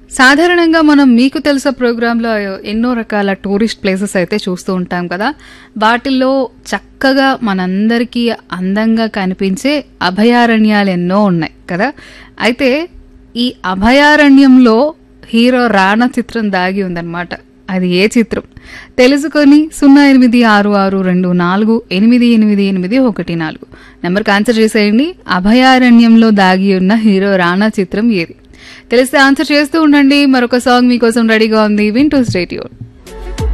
సాధారణంగా మనం మీకు తెలుసా ప్రోగ్రాంలో ఎన్నో రకాల టూరిస్ట్ ప్లేసెస్ అయితే చూస్తూ ఉంటాం కదా వాటిల్లో చక్కగా మనందరికీ అందంగా కనిపించే అభయారణ్యాలు ఎన్నో ఉన్నాయి కదా అయితే ఈ అభయారణ్యంలో హీరో రాణా చిత్రం దాగి ఉందన్నమాట అది ఏ చిత్రం తెలుసుకొని సున్నా ఎనిమిది ఆరు ఆరు రెండు నాలుగు ఎనిమిది ఎనిమిది ఎనిమిది ఒకటి నాలుగు నెంబర్కి ఆన్సర్ చేసేయండి అభయారణ్యంలో దాగి ఉన్న హీరో రాణా చిత్రం ఏది తెలిస్తే ఆన్సర్ చేస్తూ ఉండండి మరొక సాంగ్ మీకోసం రెడీగా ఉంది వింటూ స్టేట్యూన్